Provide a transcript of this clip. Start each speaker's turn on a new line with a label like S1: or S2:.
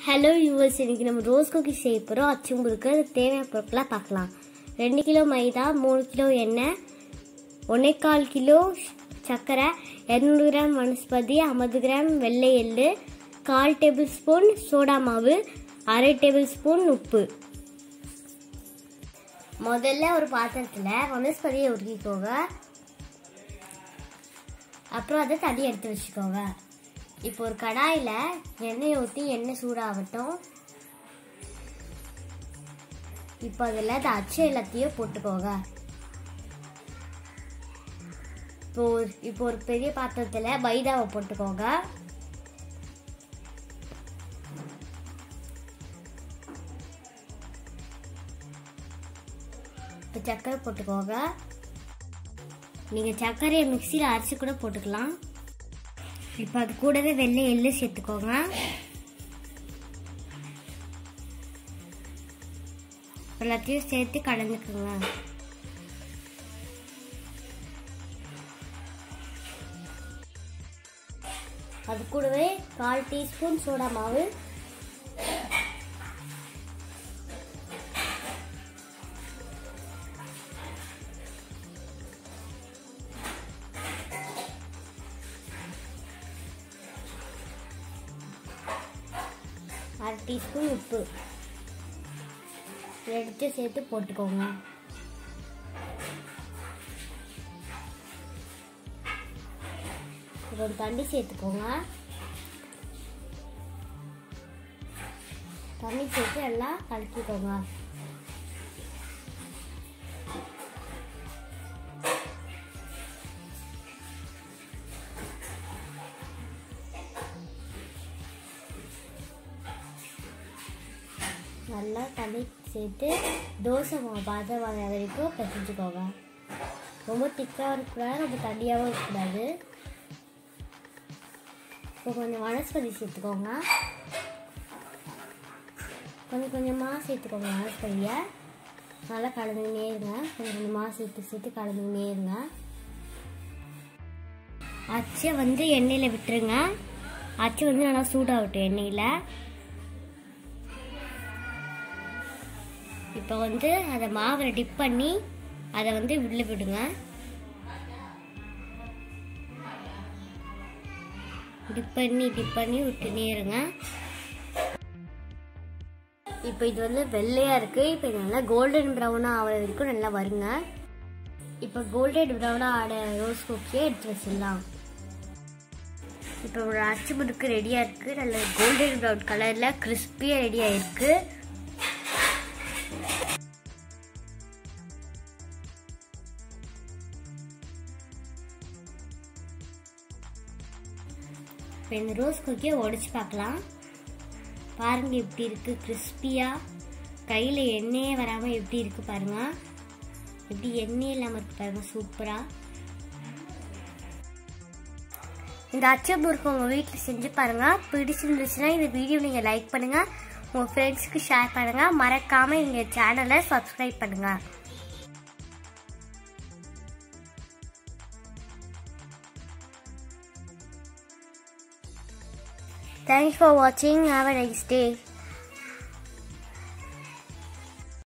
S1: Hello viewers இன்னைக்கு நம்ம rose cookie செய்ய போகிறோம் அச்சு முறுக்கு அதுக்கு தேவையான பொருட்களாக பார்க்கலாம் ரெண்டு கிலோ மைதா மூணு கிலோ எண்ணெய் ஒன்னேகால் கிலோ சர்க்கரை இரநூறு கிராம் வனஸ்பதி ஐம்பது கிராம் வெள்ளை எள்ளு கால் டேபிள் ஸ்பூன் சோடா மாவு அரை டேபிள் ஸ்பூன் உப்பு முதல்ல ஒரு பாத்திரத்தில் வனஸ்பதியை உருக்கிக்கோங்க அப்புறம் அதை தண்ணி எடுத்து வச்சுக்கோங்க இப்போ ஒரு கடாயில் எண்ணெய் ஊற்றி எண்ணெய் சூடாகட்டும் இப்போ அதில் இந்த அச்சு எல்லாத்தையும் போட்டுக்கோங்க இப்போ ஒரு இப்போ ஒரு பெரிய பாத்திரத்தில் மைதாவை போட்டுக்கோங்க இப்போ சர்க்கரை போட்டுக்கோங்க நீங்கள் சர்க்கரையை மிக்சியில் அரைச்சி கூட போட்டுக்கலாம் இப்போ அது கூடவே வெள்ளை எள்ளு சேர்த்துக்கோங்க எல்லாத்தையும் சேர்த்து கலந்துக்குங்க அது கூடவே கால் டீஸ்பூன் சோடா மாவு அரை டீஸ்பூன் உப்பு எடுத்து சேர்த்து போட்டுக்கோங்க ஒரு தண்ணி சேர்த்துக்கோங்க தண்ணி சேர்த்து எல்லாம் கலக்கிக்கோங்க நல்லா தண்ணி சேர்த்து தோசை மாவு பாதம் வர வரைக்கும் பிசைஞ்சுக்கோங்க ரொம்ப திக்காக இருக்கக்கூடாது ரொம்ப தண்ணியாகவும் இருக்கக்கூடாது இப்போ கொஞ்சம் வனஸ்பதி சேர்த்துக்கோங்க கொஞ்சம் கொஞ்சமாக சேர்த்துக்கோங்க வனஸ்பதியை நல்லா கலந்துக்கினே இருங்க கொஞ்சம் கொஞ்சமாக சேர்த்து சேர்த்து கலந்துக்கினே இருங்க அச்சை வந்து எண்ணெயில் விட்டுருங்க அச்சு வந்து நல்லா சூடாகட்டும் எண்ணெயில் இப்போ வந்து அதை மாவில் டிப் பண்ணி அதை வந்து உள்ளே விடுங்க டிப் பண்ணி டிப் பண்ணி விட்டுனே இருங்க இப்போ இது வந்து வெள்ளையாக இருக்குது இப்போ இது நல்லா கோல்டன் ப்ரௌனாக ஆகிற வரைக்கும் நல்லா வருங்க இப்போ கோல்டன் ப்ரௌனாக ஆட ரோஸ் குக்கியை எடுத்து வச்சிடலாம் இப்போ ஒரு அச்சு முறுக்கு ரெடியாக இருக்குது நல்ல கோல்டன் ப்ரௌன் கலரில் கிறிஸ்பியாக ரெடியாக இருக்குது இப்போ இந்த ரோஸ் குக்கியை உடச்சி பார்க்கலாம் பாருங்க எப்படி இருக்கு கிறிஸ்பியாக கையில் எண்ணெயே வராமல் எப்படி இருக்கு பாருங்க எப்படி எண்ணெய் இல்லாமல் இருக்கு பாருங்க சூப்பராக இந்த அச்சு முறுக்கு உங்கள் வீட்டில் செஞ்சு பாருங்கள் பிடிச்சிருந்துச்சுன்னா இந்த வீடியோ நீங்கள் லைக் பண்ணுங்கள் உங்கள் ஃப்ரெண்ட்ஸுக்கு ஷேர் பண்ணுங்கள் மறக்காமல் எங்கள் சேனலை சப்ஸ்கிரைப் பண்ணுங்கள் Thanks for watching. Have a nice day.